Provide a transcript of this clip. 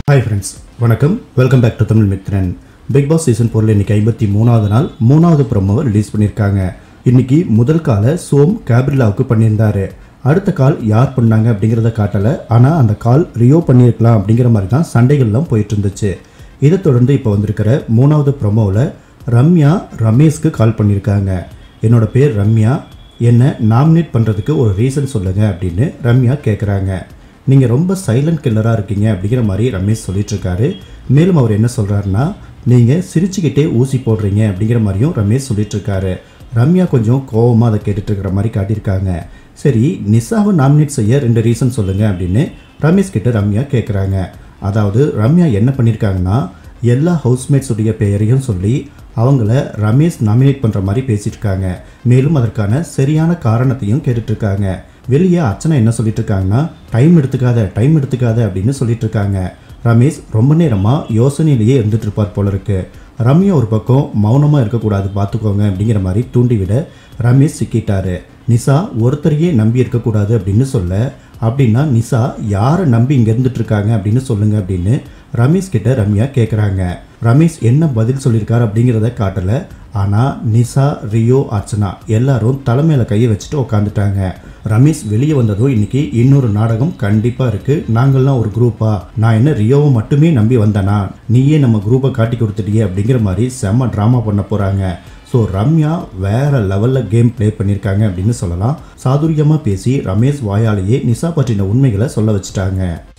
hi friends வணக்கம் welcome back to Tamil Mithran Bigg Boss season ஃபோரில் இன்னைக்கு ஐம்பத்தி மூணாவது நாள் மூணாவது ப்ரோமோவை ரிலீஸ் பண்ணியிருக்காங்க இன்னைக்கு முதல் காலை சோம் கேப்ரிலாவுக்கு பண்ணியிருந்தாரு அடுத்த கால் யார் பண்ணாங்க அப்படிங்கிறத காட்டலை ஆனால் அந்த கால் ரியோ பண்ணியிருக்கலாம் அப்படிங்கிற மாதிரி தான் சண்டைகள்லாம் போயிட்டு இருந்துச்சு இதை தொடர்ந்து இப்போ வந்திருக்கிற மூணாவது ப்ரோமோவில் ரம்யா ரமேஷ்க்கு கால் பண்ணியிருக்காங்க என்னோட பேர் ரம்யா என்னை நாமினேட் பண்ணுறதுக்கு ஒரு ரீசன் சொல்லுங்கள் அப்படின்னு ரம்யா கேட்குறாங்க நீங்கள் ரொம்ப சைலண்ட் கில்லராக இருக்கீங்க அப்படிங்கிற மாதிரி ரமேஷ் சொல்லிட்டு இருக்காரு மேலும் அவர் என்ன சொல்கிறாருன்னா நீங்கள் சிரிச்சுக்கிட்டே ஊசி போடுறீங்க அப்படிங்கிற மாதிரியும் ரமேஷ் சொல்லிட்டு இருக்காரு ரம்யா கொஞ்சம் கோவமாக அதை கேட்டுட்டு இருக்கிற மாதிரி காட்டியிருக்காங்க சரி நிசாவை நாமினேட் செய்ய ரெண்டு ரீசன் சொல்லுங்கள் அப்படின்னு ரமேஷ் கிட்ட ரம்யா கேட்குறாங்க அதாவது ரம்யா என்ன பண்ணியிருக்காங்கன்னா எல்லா ஹவுஸ்மேட்ஸுடைய பெயரையும் சொல்லி அவங்கள ரமேஷ் நாமினேட் பண்ணுற மாதிரி பேசிட்டு இருக்காங்க மேலும் அதற்கான சரியான காரணத்தையும் கேட்டுட்டு இருக்காங்க வெளியே அர்ச்சனா என்ன சொல்லிட்டு இருக்காங்கன்னா டைம் எடுத்துக்காத டைம் எடுத்துக்காத அப்படின்னு சொல்லிட்டு இருக்காங்க ரமேஷ் ரொம்ப நேரமாக யோசனையிலேயே இருந்துட்டு இருப்பார் போல இருக்கு ரம்யா ஒரு பக்கம் மௌனமாக இருக்கக்கூடாது பார்த்துக்கோங்க அப்படிங்கிற மாதிரி தூண்டிவிட ரமேஷ் சிக்கிட்டாரு நிசா ஒருத்தரையே நம்பி இருக்கக்கூடாது அப்படின்னு சொல்ல அப்படின்னா நிசா யாரை நம்பி இங்கே இருந்துட்டு இருக்காங்க அப்படின்னு சொல்லுங்க அப்படின்னு ரமேஷ் கிட்ட ரம்யா கேட்குறாங்க ரமேஷ் என்ன பதில் சொல்லியிருக்காரு அப்படிங்கிறத காட்டலை ஆனால் நிசா ரியோ அர்ச்சனா எல்லாரும் தலைமையில கையை வச்சுட்டு உட்காந்துட்டாங்க ரமேஷ் வெளியே வந்ததும் இன்னைக்கு இன்னொரு நாடகம் கண்டிப்பாக இருக்குது நாங்கள்லாம் ஒரு குரூப்பா நான் என்ன ரியோவை மட்டுமே நம்பி வந்தேனா நீயே நம்ம குரூப்பை காட்டி கொடுத்துட்டியே அப்படிங்கிற மாதிரி செம்ம ட்ராமா பண்ண போகிறாங்க ஸோ ரம்யா வேற லெவலில் கேம் ப்ளே பண்ணியிருக்காங்க அப்படின்னு சொல்லலாம் சாதுரியமாக பேசி ரமேஷ் வாயாலேயே நிசா பற்றின உண்மைகளை சொல்ல வச்சுட்டாங்க